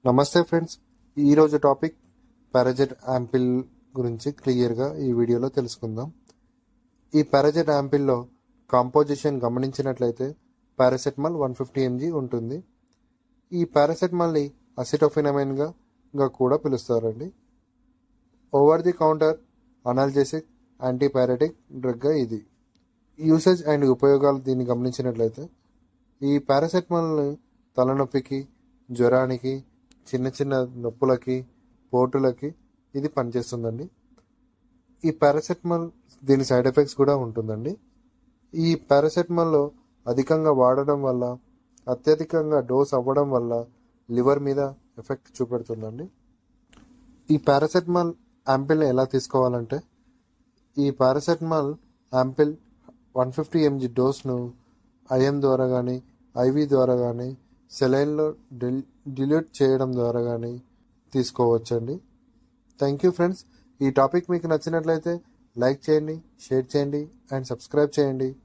నమస్తే ఫ్రెండ్స్ ఈరోజు topic పారాజెట్ ample గురించి క్లియర్గా ఈ వీడియోలో తెలుసుకుందాం ఈ పారాజెట్ యాంపిల్లో కాంపోజిషన్ గమనించినట్లయితే పారాసెటమాల్ వన్ ఫిఫ్టీ ఎంజీ ఉంటుంది ఈ పారాసెటమాల్ని అసిటోఫినమైన్గా గా కూడా పిలుస్తారండి over the counter analgesic antipyretic డ్రగ్గా ఇది యూసేజ్ అండ్ ఉపయోగాలు దీన్ని గమనించినట్లయితే ఈ పారాసెటమాల్ని తలనొప్పికి జ్వరానికి చిన్న చిన్న నొప్పులకి పోటులకి ఇది పనిచేస్తుందండి ఈ పారాసెటమాల్ దీని సైడ్ ఎఫెక్ట్స్ కూడా ఉంటుందండి ఈ పారాసెటమాల్లో అధికంగా వాడడం వల్ల అత్యధికంగా డోస్ అవ్వడం వల్ల లివర్ మీద ఎఫెక్ట్ చూపెడుతుందండి ఈ పారాసెటమాల్ యాంపిల్ని ఎలా తీసుకోవాలంటే ఈ paracetamol ampoule one fifty MG డోస్ను ఐఎం ద్వారా కానీ ఐవి ద్వారా కానీ సెలైన్లో డిల్ డిల్యూట్ చేయడం ద్వారా కానీ తీసుకోవచ్చండి థ్యాంక్ యూ ఫ్రెండ్స్ ఈ టాపిక్ మీకు నచ్చినట్లయితే లైక్ చేయండి షేర్ చేయండి అండ్ సబ్స్క్రైబ్ చేయండి